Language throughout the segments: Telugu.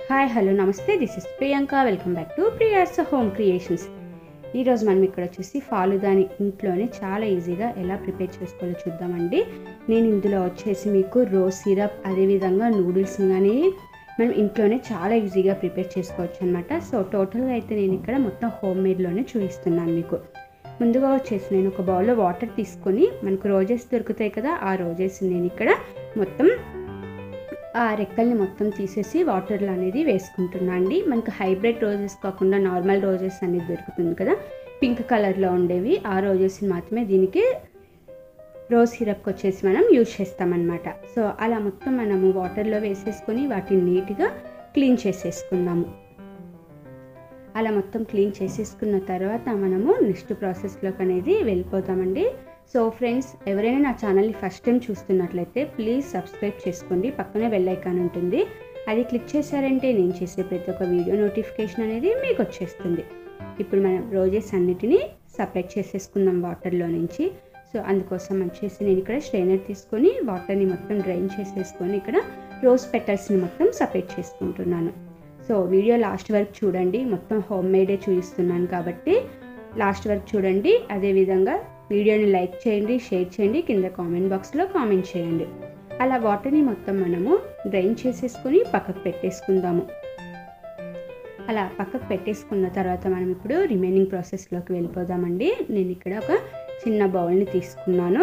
హాయ్ హలో నమస్తే this is Priyanka welcome back to Priya's home creations ఈరోజు మనం ఇక్కడ వచ్చేసి ఫాలుదాని ఇంట్లోనే చాలా ఈజీగా ఎలా ప్రిపేర్ చేసుకోవాలో చూద్దామండి నేను ఇందులో వచ్చేసి మీకు రోజ్ సిరప్ అదేవిధంగా నూడిల్స్ని కానీ మనం ఇంట్లోనే చాలా ఈజీగా ప్రిపేర్ చేసుకోవచ్చు అనమాట సో టోటల్గా అయితే నేను ఇక్కడ మొత్తం హోమ్ మేడ్లోనే చూపిస్తున్నాను మీకు ముందుగా వచ్చేసి నేను ఒక బౌల్లో వాటర్ తీసుకొని మనకు రోజెస్ దొరుకుతాయి కదా ఆ రోజెస్ నేను ఇక్కడ మొత్తం ఆ రెక్కల్ని మొత్తం తీసేసి వాటర్లో అనేది వేసుకుంటున్నా అండి మనకు హైబ్రిడ్ రోజెస్ కాకుండా నార్మల్ రోజెస్ అనేది దొరుకుతుంది కదా పింక్ కలర్లో ఉండేవి ఆ రోజెస్ని మాత్రమే దీనికి రోజ్ సిరప్కి వచ్చేసి మనం యూజ్ చేస్తామన్నమాట సో అలా మొత్తం మనము వాటర్లో వేసేసుకొని వాటిని నీట్గా క్లీన్ చేసేసుకుందాము అలా మొత్తం క్లీన్ చేసేసుకున్న తర్వాత మనము నెక్స్ట్ ప్రాసెస్లోకి అనేది వెళ్ళిపోతామండి సో ఫ్రెండ్స్ ఎవరైనా నా ఛానల్ని ఫస్ట్ టైం చూస్తున్నట్లయితే ప్లీజ్ సబ్స్క్రైబ్ చేసుకోండి పక్కనే బెల్ ఐకాన్ ఉంటుంది అది క్లిక్ చేశారంటే నేను చేసే ప్రతి ఒక్క వీడియో నోటిఫికేషన్ అనేది మీకు వచ్చేస్తుంది ఇప్పుడు మనం రోజెస్ అన్నిటినీ సపరేట్ చేసేసుకుందాం వాటర్లో నుంచి సో అందుకోసం వచ్చేసి నేను ఇక్కడ స్ట్రైనర్ తీసుకొని వాటర్ని మొత్తం డ్రైన్ చేసేసుకొని ఇక్కడ రోజ్ పెటల్స్ని మొత్తం సపరేట్ చేసుకుంటున్నాను సో వీడియో లాస్ట్ వరకు చూడండి మొత్తం హోమ్ మేడే చూపిస్తున్నాను కాబట్టి లాస్ట్ వరకు చూడండి అదేవిధంగా వీడియోని లైక్ చేయండి షేర్ చేయండి కింద కామెంట్ బాక్స్లో కామెంట్ చేయండి అలా వాటర్ని మొత్తం మనము డ్రైన్ చేసేసుకొని పక్కకు పెట్టేసుకుందాము అలా పక్కకు పెట్టేసుకున్న తర్వాత మనం ఇప్పుడు రిమైనింగ్ ప్రాసెస్లోకి వెళ్ళిపోదామండి నేను ఇక్కడ ఒక చిన్న బౌల్ని తీసుకున్నాను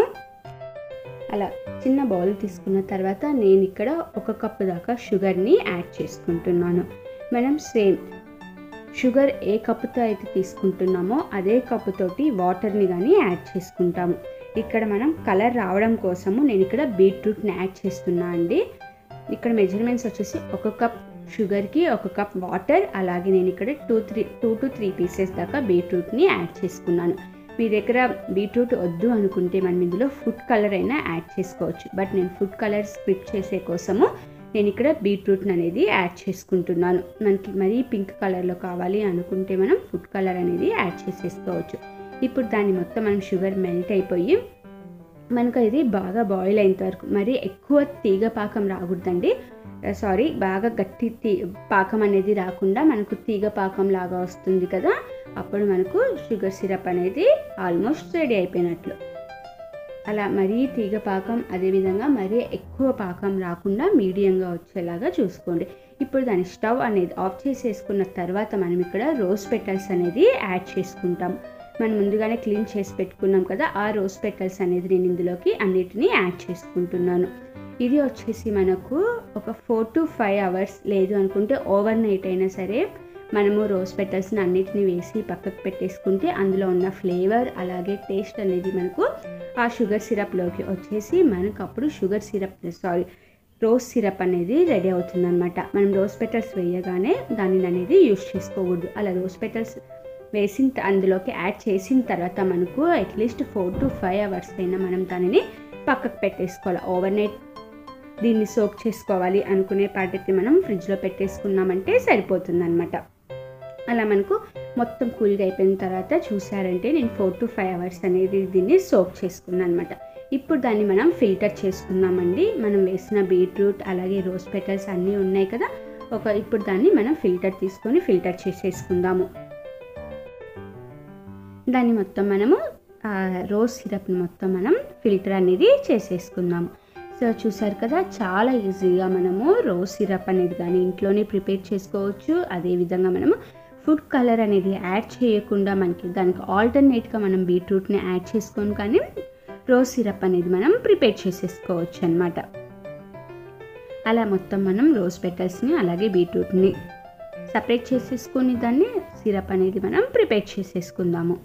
అలా చిన్న బౌల్ తీసుకున్న తర్వాత నేను ఇక్కడ ఒక కప్పు దాకా షుగర్ని యాడ్ చేసుకుంటున్నాను మనం సేమ్ షుగర్ ఏ కప్పుతో అయితే తీసుకుంటున్నామో అదే కప్పుతోటి వాటర్ని కానీ యాడ్ చేసుకుంటాము ఇక్కడ మనం కలర్ రావడం కోసము నేను ఇక్కడ బీట్రూట్ని యాడ్ చేస్తున్నా అండి ఇక్కడ మెజర్మెంట్స్ వచ్చేసి ఒక కప్ షుగర్కి ఒక కప్ వాటర్ అలాగే నేను ఇక్కడ two three two to three pieces దాకా బీట్రూట్ని యాడ్ చేసుకున్నాను మీ దగ్గర బీట్రూట్ వద్దు అనుకుంటే మనం ఇందులో ఫుడ్ కలర్ అయినా యాడ్ చేసుకోవచ్చు బట్ నేను ఫుడ్ కలర్ స్క్రిప్ చేసే కోసము నేను ఇక్కడ బీట్రూట్ని అనేది యాడ్ చేసుకుంటున్నాను మనకి మరీ పింక్ కలర్లో కావాలి అనుకుంటే మనం ఫుడ్ కలర్ అనేది యాడ్ చేసేసుకోవచ్చు ఇప్పుడు దాన్ని మొత్తం మనం షుగర్ మెల్ట్ అయిపోయి మనకు ఇది బాగా బాయిల్ అయినంత వరకు మరీ ఎక్కువ తీగ పాకం రాకూడదండి సారీ బాగా గట్టి తీ పాకం అనేది రాకుండా మనకు తీగ పాకం లాగా వస్తుంది కదా అప్పుడు మనకు షుగర్ సిరప్ అనేది ఆల్మోస్ట్ రెడీ అయిపోయినట్లు అలా మరీ తీగ పాకం అదేవిధంగా మరీ ఎక్కువ పాకం రాకుండా మీడియంగా వచ్చేలాగా చూసుకోండి ఇప్పుడు దాని స్టవ్ అనేది ఆఫ్ చేసేసుకున్న తర్వాత మనం ఇక్కడ రోజ్ పెటల్స్ అనేది యాడ్ చేసుకుంటాం మనం ముందుగానే క్లీన్ చేసి పెట్టుకున్నాం కదా ఆ రోజ్ పెటల్స్ అనేది నేను ఇందులోకి అన్నిటినీ యాడ్ చేసుకుంటున్నాను ఇది వచ్చేసి మనకు ఒక ఫోర్ టు ఫైవ్ అవర్స్ లేదు అనుకుంటే ఓవర్ నైట్ అయినా సరే మనము రోజ్ పెటల్స్ని అన్నిటిని వేసి పక్కకు పెట్టేసుకుంటే అందులో ఉన్న ఫ్లేవర్ అలాగే టేస్ట్ అనేది మనకు ఆ షుగర్ సిరప్లోకి వచ్చేసి మనకు అప్పుడు sugar syrup sorry rose syrup అనేది రెడీ అవుతుందన్నమాట మనం రోజ్ పెటల్స్ వేయగానే దానిని అనేది యూస్ చేసుకోకూడదు అలా రోజ్ పెటల్స్ వేసిన అందులోకి యాడ్ చేసిన తర్వాత మనకు at least four to five hours అయినా మనం దానిని పక్కకు పెట్టేసుకోవాలి ఓవర్ నైట్ దీన్ని సోక్ చేసుకోవాలి అనుకునే పాటకి మనం ఫ్రిడ్జ్లో పెట్టేసుకున్నామంటే సరిపోతుందన్నమాట అలా మనకు మొత్తం కూల్గా అయిపోయిన తర్వాత చూసారంటే నేను ఫోర్ టు ఫైవ్ అవర్స్ అనేది దీన్ని సోక్ చేసుకున్నాను అనమాట ఇప్పుడు దాన్ని మనం ఫిల్టర్ చేసుకుందామండి మనం వేసిన బీట్రూట్ అలాగే రోజ్ పెటల్స్ అన్నీ ఉన్నాయి కదా ఒక ఇప్పుడు దాన్ని మనం ఫిల్టర్ తీసుకొని ఫిల్టర్ చేసేసుకుందాము దాన్ని మొత్తం మనము రోజ్ సిరప్ని మొత్తం మనం ఫిల్టర్ అనేది చేసేసుకుందాము సో చూసారు కదా చాలా ఈజీగా మనము రోజ్ సిరప్ అనేది కానీ ఇంట్లోనే ప్రిపేర్ చేసుకోవచ్చు అదేవిధంగా మనము ఫుడ్ కలర్ అనేది యాడ్ చేయకుండా మనకి దానికి ఆల్టర్నేట్గా మనం బీట్రూట్ని యాడ్ చేసుకొని కానీ రోజ్ సిరప్ అనేది మనం ప్రిపేర్ చేసేసుకోవచ్చు అనమాట అలా మొత్తం మనం రోజ్ పెటల్స్ని అలాగే బీట్రూట్ని సపరేట్ చేసేసుకొని దాన్ని సిరప్ అనేది మనం ప్రిపేర్ చేసేసుకుందాము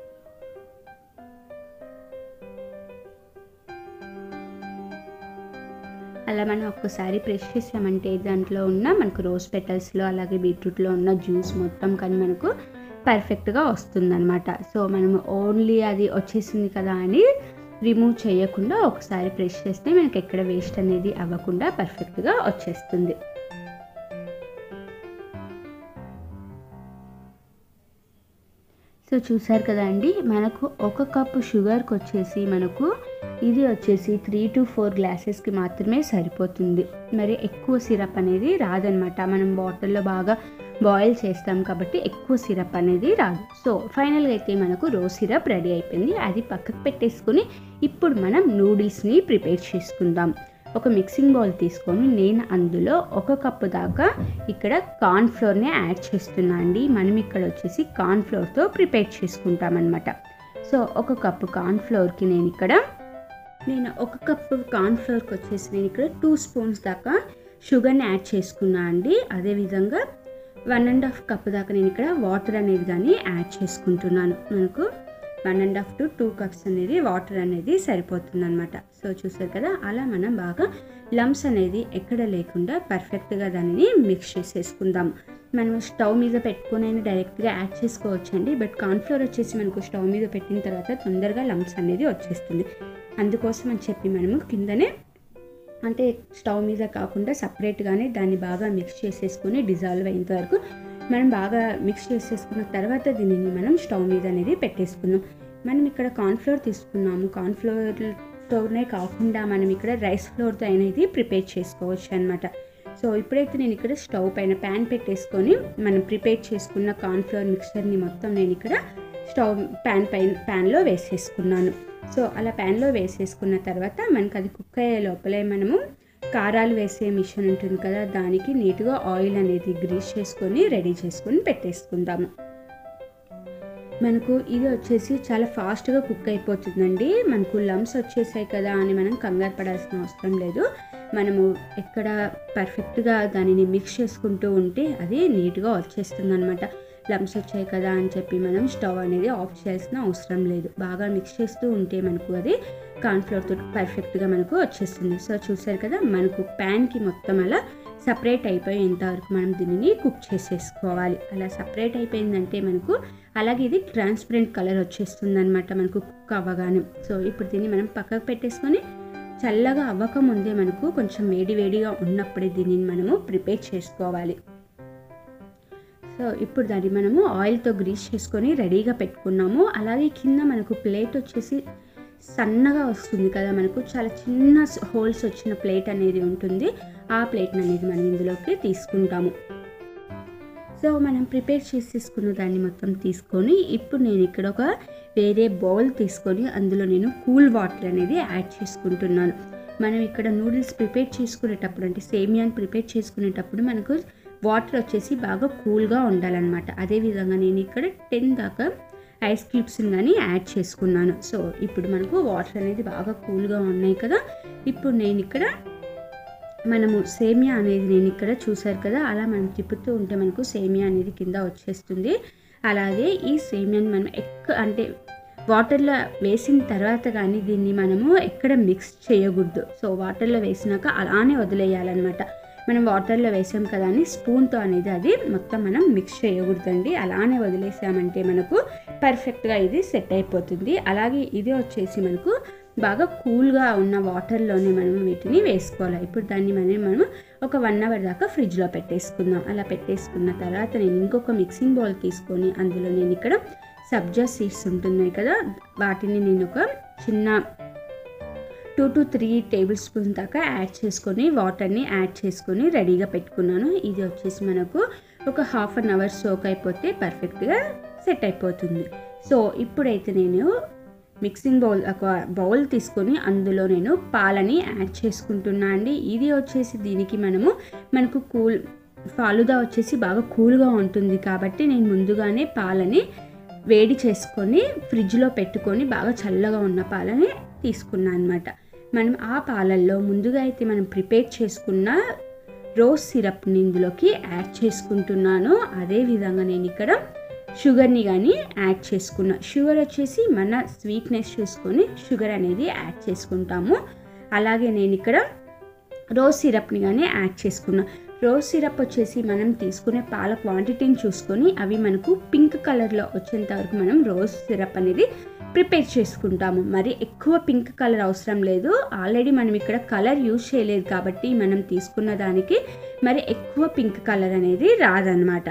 అలా మనం ఒక్కసారి ప్రెస్ చేసామంటే దాంట్లో ఉన్న మనకు రోజ్ పెటల్స్లో అలాగే బీట్రూట్లో ఉన్న జ్యూస్ మొత్తం కానీ మనకు పర్ఫెక్ట్గా వస్తుందన్నమాట సో మనము ఓన్లీ అది వచ్చేసింది కదా అని రిమూవ్ చేయకుండా ఒకసారి ప్రెస్ చేస్తే మనకి ఎక్కడ వేస్ట్ అనేది అవ్వకుండా పర్ఫెక్ట్గా వచ్చేస్తుంది సో సో చూసారు కదా అండి మనకు ఒక కప్పు షుగర్కి వచ్చేసి మనకు ఇది వచ్చేసి త్రీ టు ఫోర్ గ్లాసెస్కి మాత్రమే సరిపోతుంది మరి ఎక్కువ సిరప్ అనేది రాదనమాట మనం బాటిల్లో బాగా బాయిల్ చేస్తాం కాబట్టి ఎక్కువ సిరప్ అనేది రాదు సో ఫైనల్గా అయితే మనకు రోజ్ సిరప్ రెడీ అయిపోయింది అది పక్కకు పెట్టేసుకుని ఇప్పుడు మనం నూడిల్స్ని ప్రిపేర్ చేసుకుందాం ఒక మిక్సింగ్ బౌల్ తీసుకొని నేను అందులో ఒక కప్పు దాకా ఇక్కడ కార్న్ ఫ్లోర్ని యాడ్ చేస్తున్నా అండి మనం ఇక్కడ వచ్చేసి కార్న్ ఫ్లోర్తో ప్రిపేర్ చేసుకుంటామన్నమాట సో ఒక కప్పు కార్న్ ఫ్లోర్కి నేను ఇక్కడ నేను ఒక కప్పు కార్న్ ఫ్లోర్కి వచ్చేసి నేను ఇక్కడ టూ స్పూన్స్ దాకా షుగర్ని యాడ్ చేసుకున్నా అండి అదేవిధంగా వన్ అండ్ హాఫ్ కప్ దాకా నేను ఇక్కడ వాటర్ అనేది కానీ యాడ్ చేసుకుంటున్నాను మనకు one and half to two cups అనేది వాటర్ అనేది సరిపోతుంది అనమాట సో చూసారు కదా అలా మనం బాగా లమ్స్ అనేది ఎక్కడ లేకుండా పర్ఫెక్ట్గా దానిని మిక్స్ చేసేసుకుందాం మనం స్టవ్ మీద పెట్టుకొని డైరెక్ట్గా యాడ్ చేసుకోవచ్చండి బట్ కార్న్ఫ్లోర్ వచ్చేసి మనకు స్టవ్ మీద పెట్టిన తర్వాత తొందరగా లమ్స్ అనేది వచ్చేస్తుంది అందుకోసం అని చెప్పి మనము కిందనే అంటే స్టవ్ మీద కాకుండా సపరేట్గానే దాన్ని బాగా మిక్స్ చేసేసుకొని డిజాల్వ్ అయ్యేంత వరకు మనం బాగా మిక్స్ చేసేసుకున్న తర్వాత దీనిని మనం స్టవ్ మీద అనేది పెట్టేసుకుందాం మనం ఇక్కడ కార్న్ఫ్లోర్ తీసుకున్నాము కార్న్ఫ్లోర్తోనే కాకుండా మనం ఇక్కడ రైస్ ఫ్లోర్తో అనేది ప్రిపేర్ చేసుకోవచ్చు అనమాట సో ఇప్పుడైతే నేను ఇక్కడ స్టవ్ పైన ప్యాన్ పెట్టేసుకొని మనం ప్రిపేర్ చేసుకున్న కార్న్ఫ్లోర్ మిక్చర్ని మొత్తం నేను ఇక్కడ స్టవ్ ప్యాన్ పైన ప్యాన్లో వేసేసుకున్నాను సో అలా ప్యాన్లో వేసేసుకున్న తర్వాత మనకు అది కుక్ అయ్యే లోపలే మనము కారాలు వేసే మిషన్ ఉంటుంది కదా దానికి నీట్గా ఆయిల్ అనేది గ్రీస్ చేసుకొని రెడీ చేసుకొని పెట్టేసుకుందాము మనకు ఇది వచ్చేసి చాలా ఫాస్ట్గా కుక్ అయిపోతుందండి మనకు లమ్స్ వచ్చేసాయి కదా అని మనం కంగారు పడాల్సిన అవసరం లేదు మనము ఎక్కడ పర్ఫెక్ట్గా దానిని మిక్స్ చేసుకుంటూ ఉంటే అది నీట్గా వచ్చేస్తుంది అనమాట లమ్స్ వచ్చాయి కదా అని చెప్పి మనం స్టవ్ అనేది ఆఫ్ చేయాల్సిన అవసరం లేదు బాగా మిక్స్ చేస్తూ ఉంటే మనకు అది కార్న్ఫ్లోర్తో పర్ఫెక్ట్గా మనకు వచ్చేస్తుంది సో చూసారు కదా మనకు ప్యాన్కి మొత్తం అలా సపరేట్ అయిపోయేంత వరకు మనం దీనిని కుక్ చేసేసుకోవాలి అలా సపరేట్ అయిపోయిందంటే మనకు అలాగే ఇది ట్రాన్స్పరెంట్ కలర్ వచ్చేస్తుంది అనమాట మనకు కుక్ అవ్వగానే సో ఇప్పుడు దీన్ని మనం పక్కకు పెట్టేసుకొని చల్లగా అవ్వక ముందే మనకు కొంచెం వేడి వేడిగా ఉన్నప్పుడే దీనిని మనము ప్రిపేర్ చేసుకోవాలి సో ఇప్పుడు దాన్ని మనము ఆయిల్తో గ్రీస్ చేసుకొని రెడీగా పెట్టుకున్నాము అలాగే కింద మనకు ప్లేట్ వచ్చేసి సన్నగా వస్తుంది కదా మనకు చాలా చిన్న హోల్స్ వచ్చిన ప్లేట్ అనేది ఉంటుంది ఆ ప్లేట్ అనేది మనం ఇందులోకి తీసుకుంటాము సో మనం ప్రిపేర్ చేసేసుకున్న దాన్ని మొత్తం తీసుకొని ఇప్పుడు నేను ఇక్కడ ఒక వేరే బౌల్ తీసుకొని అందులో నేను కూల్ వాటర్ అనేది యాడ్ చేసుకుంటున్నాను మనం ఇక్కడ నూడిల్స్ ప్రిపేర్ చేసుకునేటప్పుడు అంటే సేమియాని ప్రిపేర్ చేసుకునేటప్పుడు మనకు వాటర్ వచ్చేసి బాగా కూల్గా ఉండాలన్నమాట అదేవిధంగా నేను ఇక్కడ టెన్ దాకా ఐస్ క్యూబ్స్ని కానీ యాడ్ చేసుకున్నాను సో ఇప్పుడు మనకు వాటర్ అనేది బాగా కూల్గా ఉన్నాయి కదా ఇప్పుడు నేను ఇక్కడ మనము సేమియా అనేది నేను ఇక్కడ చూసారు కదా అలా మనం తిప్పుతూ ఉంటే మనకు సేమియా అనేది కింద వచ్చేస్తుంది అలాగే ఈ సేమియాని మనం ఎక్క అంటే వాటర్లో వేసిన తర్వాత కానీ దీన్ని మనము ఎక్కడ మిక్స్ చేయకూడదు సో వాటర్లో వేసినాక అలానే వదిలేయాలన్నమాట మనం వాటర్లో వేసాం కదా అని స్పూన్తో అనేది అది మొత్తం మనం మిక్స్ చేయకూడదండి అలానే వదిలేసామంటే మనకు పర్ఫెక్ట్గా ఇది సెట్ అయిపోతుంది అలాగే ఇది వచ్చేసి మనకు బాగా కూల్గా ఉన్న వాటర్లోనే మనం వీటిని వేసుకోవాలి ఇప్పుడు దాన్ని మనం మనం ఒక వన్ అవర్ దాకా ఫ్రిడ్జ్లో పెట్టేసుకుందాం అలా పెట్టేసుకున్న తర్వాత నేను ఇంకొక మిక్సింగ్ బౌల్ తీసుకొని అందులో నేను ఇక్కడ సబ్జా సీడ్స్ ఉంటున్నాయి కదా వాటిని నేను ఒక చిన్న two to three tablespoon దాకా యాడ్ చేసుకొని వాటర్ని యాడ్ చేసుకొని రెడీగా పెట్టుకున్నాను ఇది వచ్చేసి మనకు ఒక హాఫ్ అన్ అవర్ సోక్ అయిపోతే పర్ఫెక్ట్గా సెట్ అయిపోతుంది సో ఇప్పుడైతే నేను మిక్సింగ్ బౌల్ ఒక బౌల్ తీసుకొని అందులో నేను పాలని యాడ్ చేసుకుంటున్నా అండి ఇది వచ్చేసి దీనికి మనము మనకు కూల్ ఫాలుదా వచ్చేసి బాగా కూల్గా ఉంటుంది కాబట్టి నేను ముందుగానే పాలని వేడి చేసుకొని ఫ్రిడ్జ్లో పెట్టుకొని బాగా చల్లగా ఉన్న పాలని తీసుకున్నాను అనమాట మనం ఆ పాలల్లో ముందుగా అయితే మనం ప్రిపేర్ చేసుకున్న రోజ్ సిరప్ని ఇందులోకి యాడ్ చేసుకుంటున్నాను అదేవిధంగా నేను ఇక్కడ షుగర్ని కానీ యాడ్ చేసుకున్న షుగర్ వచ్చేసి మన స్వీట్నెస్ చూసుకొని షుగర్ అనేది యాడ్ చేసుకుంటాము అలాగే నేను ఇక్కడ రోజ్ సిరప్ని కానీ యాడ్ చేసుకున్నా రోజ్ సిరప్ వచ్చేసి మనం తీసుకునే పాల క్వాంటిటీని చూసుకొని అవి మనకు పింక్ కలర్లో వచ్చేంత వరకు మనం రోజ్ సిరప్ అనేది ప్రిపేర్ చేసుకుంటాము మరి ఎక్కువ పింక్ కలర్ అవసరం లేదు ఆల్రెడీ మనం ఇక్కడ కలర్ యూజ్ చేయలేదు కాబట్టి మనం తీసుకున్న దానికి మరి ఎక్కువ పింక్ కలర్ అనేది రాదనమాట సో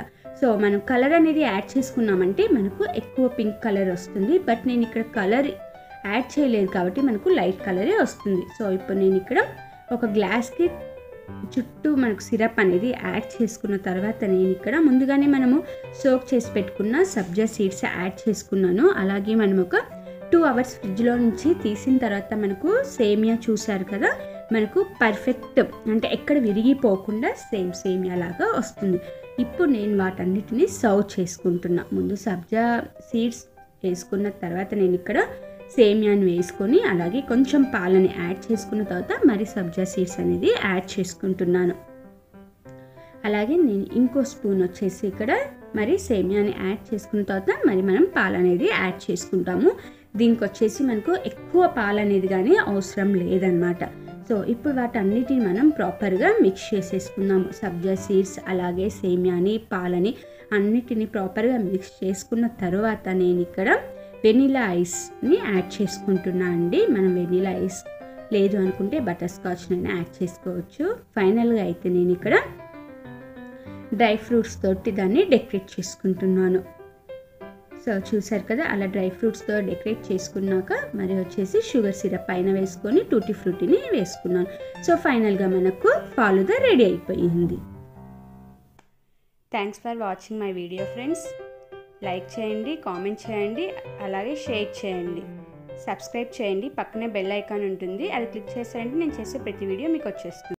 సో మనం కలర్ అనేది యాడ్ చేసుకున్నామంటే మనకు ఎక్కువ పింక్ కలర్ వస్తుంది బట్ నేను ఇక్కడ కలర్ యాడ్ చేయలేదు కాబట్టి మనకు లైట్ కలరే వస్తుంది సో ఇప్పుడు నేను ఇక్కడ ఒక గ్లాస్కి చుట్టూ మనకు సిరప్ అనేది యాడ్ చేసుకున్న తర్వాత నేను ఇక్కడ ముందుగానే మనము సోక్ చేసి పెట్టుకున్న సబ్జా సీడ్స్ యాడ్ చేసుకున్నాను అలాగే మనం ఒక టూ అవర్స్ ఫ్రిడ్జ్లో నుంచి తీసిన తర్వాత మనకు సేమియా చూసారు కదా మనకు పర్ఫెక్ట్ అంటే ఎక్కడ విరిగిపోకుండా సేమ్ సేమియా లాగా వస్తుంది ఇప్పుడు నేను వాటన్నిటిని సర్వ్ చేసుకుంటున్నా ముందు సబ్జా సీడ్స్ వేసుకున్న తర్వాత నేను ఇక్కడ సేమియాని వేసుకొని అలాగే కొంచెం పాలని యాడ్ చేసుకున్న తర్వాత మరి సబ్జా సీడ్స్ అనేది యాడ్ చేసుకుంటున్నాను అలాగే నేను ఇంకో స్పూన్ వచ్చేసి ఇక్కడ మరి సేమియాని యాడ్ చేసుకున్న తర్వాత మరి మనం పాలు అనేది యాడ్ చేసుకుంటాము దీనికి వచ్చేసి మనకు ఎక్కువ పాలు అనేది కానీ అవసరం లేదనమాట సో ఇప్పుడు వాటన్నిటిని మనం ప్రాపర్గా మిక్స్ చేసేసుకుందాము సబ్జా సీడ్స్ అలాగే సేమియాని పాలని అన్నిటిని ప్రాపర్గా మిక్స్ చేసుకున్న తర్వాత నేను ఇక్కడ వెనిలా ఐస్ని యాడ్ చేసుకుంటున్నా అండి మనం వెనిలా ఐస్ లేదు అనుకుంటే బటర్ స్కాచ్నైనా యాడ్ చేసుకోవచ్చు ఫైనల్గా అయితే నేను ఇక్కడ డ్రై ఫ్రూట్స్ తోటి దాన్ని డెకరేట్ చేసుకుంటున్నాను సో చూసారు కదా అలా డ్రై ఫ్రూట్స్తో డెకరేట్ చేసుకున్నాక మరి వచ్చేసి షుగర్ సిరప్ పైన వేసుకొని టూటీ ఫ్రూటీని వేసుకున్నాను సో ఫైనల్గా మనకు ఫాలుదా రెడీ అయిపోయింది thanks for watching my video friends like చేయండి కామెంట్ చేయండి అలాగే షేర్ చేయండి సబ్స్క్రైబ్ చేయండి పక్కనే బెల్ ఐకాన్ ఉంటుంది అది క్లిక్ చేసారంటే నేను చేసే ప్రతి వీడియో మీకు వచ్చేస్తుంది